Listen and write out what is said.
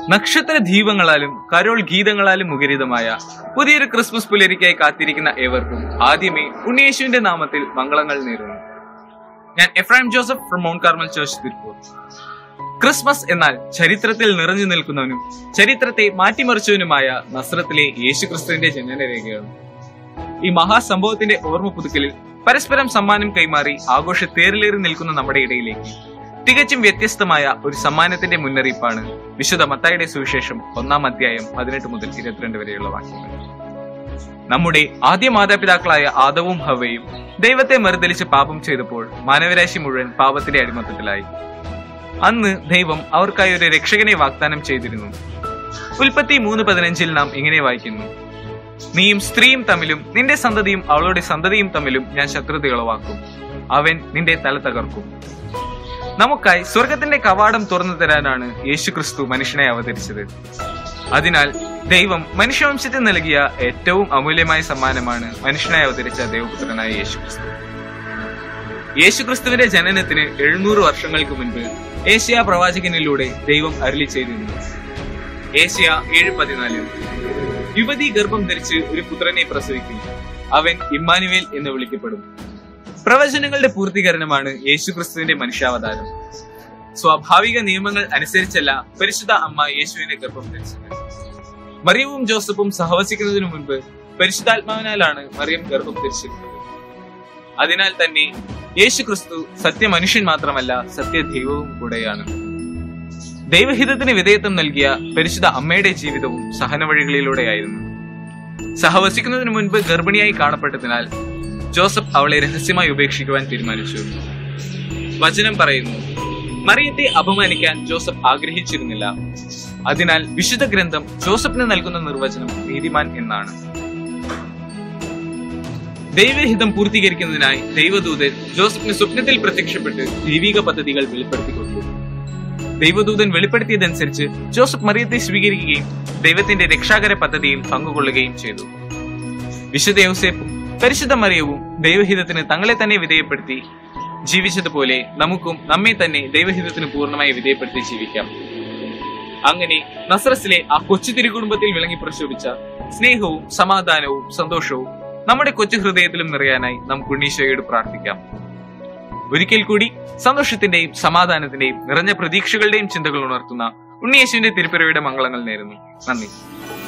നക്ഷത്ര ദീപങ്ങളാലും കരോൾ ഗീതങ്ങളാലും മുഖരിതമായ പുതിയൊരു ക്രിസ്മസ് പുലരിക്കായി കാത്തിരിക്കുന്ന ഏവർക്കും ആദ്യമേ ഉണ്ണിയേശുവിന്റെ നാമത്തിൽ മംഗളങ്ങൾ നേരുന്നു ഞാൻ Ephraim Joseph from Mount Carmel church Tiruppur Christmas എന്നാൽ ചരിത്രത്തിൽ നിറഞ്ഞു നിൽക്കുന്നവനും ചരിത്രത്തെ മാറ്റിമറിച്ചവനുമായ നസ്രത്തിലെ യേശുക്രിസ്തുവിന്റെ ജനനരേഖയാണ് ഈ മഹാസംഭവത്തിന്റെ ഓർമ്മ പുതുക്കലിൽ പരസ്പരം സമ്മാനം കൈമാറി ആഘോഷ തേറിലേറി നിൽക്കുന്ന നമ്മുടെ ഇടയിലേക്ക് തികച്ചും വ്യത്യസ്തമായ ഒരു സമ്മാനത്തിന്റെ മുന്നറിയിപ്പാണ് വിശുദ്ധ മത്തായുടെ സുവിശേഷം ഒന്നാം അധ്യായം പതിനെട്ട് മുതൽ ഇരുപത്തിരണ്ട് വരെയുള്ള വാക്യങ്ങൾ നമ്മുടെ ആദ്യ മാതാപിതാക്കളായ ആദവും ഹവയും ദൈവത്തെ മറുതലിച്ച് പാപം ചെയ്തപ്പോൾ മാനവരാശി മുഴുവൻ പാപത്തിന്റെ അടിമത്തത്തിലായി അന്ന് ദൈവം അവർക്കായി ഒരു രക്ഷകനെ വാഗ്ദാനം ചെയ്തിരുന്നു ഉൽപ്പത്തി മൂന്ന് പതിനഞ്ചിൽ നാം ഇങ്ങനെ വായിക്കുന്നു നീയും സ്ത്രീയും തമ്മിലും നിന്റെ സന്തതിയും അവളുടെ സന്തതിയും തമ്മിലും ഞാൻ ശത്രുതകളവാക്കും അവൻ നിന്റെ തല തകർക്കും നമുക്കായി സ്വർഗത്തിന്റെ കവാടം തുറന്നു തരാനാണ് യേശുക്രിസ്തു മനുഷ്യനെ അവതരിച്ചത് അതിനാൽ ദൈവം മനുഷ്യവംശത്തിന് നൽകിയ ഏറ്റവും അമൂല്യമായ സമ്മാനമാണ് മനുഷ്യനായി അവതരിച്ച ദൈവപുത്രനായ യേശുക്രിസ്തു യേശുക്രിസ്തുവിന്റെ ജനനത്തിന് എഴുന്നൂറ് വർഷങ്ങൾക്ക് മുൻപ് ഏഷ്യ പ്രവാചകനിലൂടെ ദൈവം അരുളി ചെയ്തിരുന്നു ഏഷ്യ ഏഴ് പതിനാല് യുവതി ഗർഭം ധരിച്ച് ഒരു പുത്രനെ പ്രസവിക്കും അവൻ ഇമ്മാനുവേൽ എന്ന് വിളിക്കപ്പെടും പ്രവചനങ്ങളുടെ പൂർത്തീകരണമാണ് യേശുക്രിസ്തുവിന്റെ മനുഷ്യാവതാരം സ്വാഭാവിക നിയമങ്ങൾ അനുസരിച്ചല്ല പരിശുദ്ധ അമ്മ യേശുവിനെ ഗർഭം ധരിച്ചത് മറിയവും ജോസഫും സഹവസിക്കുന്നതിനു മുൻപ് പരിശുദ്ധാത്മാവിനാലാണ് മറിയം ഗർഭം ധരിച്ചിരുന്നത് അതിനാൽ തന്നെ യേശുക്രിസ്തു സത്യമനുഷ്യൻ മാത്രമല്ല സത്യദൈവവും കൂടെയാണ് ദൈവഹിതത്തിന് വിധേയത്വം നൽകിയ പരിശുദ്ധ അമ്മയുടെ ജീവിതവും സഹനവഴികളിലൂടെയായിരുന്നു സഹവസിക്കുന്നതിനു മുൻപ് ഗർഭിണിയായി കാണപ്പെട്ടതിനാൽ ജോസഫ് അവളെ രഹസ്യമായി ഉപേക്ഷിക്കുവാൻ തീരുമാനിച്ചു വചനം പറയുന്നു മറിയത്തെ അപമാനിക്കാൻ ജോസഫ് ആഗ്രഹിച്ചിരുന്നില്ല അതിനാൽ വിശുദ്ധ ഗ്രന്ഥം ജോസഫിന് നൽകുന്ന നിർവചനം നീതിമാൻ എന്നാണ് ദൈവഹിതം പൂർത്തീകരിക്കുന്നതിനായി ദൈവദൂതൻ ജോസഫിന് സ്വപ്നത്തിൽ പ്രത്യക്ഷപ്പെട്ട് ദൈവിക പദ്ധതികൾ വെളിപ്പെടുത്തി കൊടുത്തു ദൈവദൂതൻ വെളിപ്പെടുത്തിയതനുസരിച്ച് ജോസഫ് മറിയത്തെ സ്വീകരിക്കുകയും ദൈവത്തിന്റെ രക്ഷാകര പദ്ധതിയിൽ പങ്കുകൊള്ളുകയും ചെയ്തു വിശുദ്ധ യൗസേപ്പും പരിശുദ്ധ മറിയവും ദൈവഹിതത്തിന് തങ്ങളെ തന്നെ വിധേയപ്പെടുത്തി ജീവിച്ചതുപോലെ നമുക്കും നമ്മെ തന്നെ ദൈവഹിതത്തിന് പൂർണ്ണമായി വിധേയപ്പെടുത്തി ജീവിക്കാം അങ്ങനെ നസ്രസിലെ ആ കൊച്ചു തിരുകുടുംബത്തിൽ വിളങ്ങി പ്രശോഭിച്ച സ്നേഹവും സമാധാനവും സന്തോഷവും നമ്മുടെ കൊച്ചു ഹൃദയത്തിലും നിറയാനായി നമുക്ക് ഉണ്ണീശോയോട് പ്രാർത്ഥിക്കാം ഒരിക്കൽ കൂടി സന്തോഷത്തിന്റെയും സമാധാനത്തിന്റെയും നിറഞ്ഞ പ്രതീക്ഷകളുടെയും ചിന്തകൾ ഉണർത്തുന്ന ഉണ്ണിയേശുവിന്റെ തിരുപ്പിറവിയുടെ മംഗളങ്ങൾ നേരുന്നു നന്ദി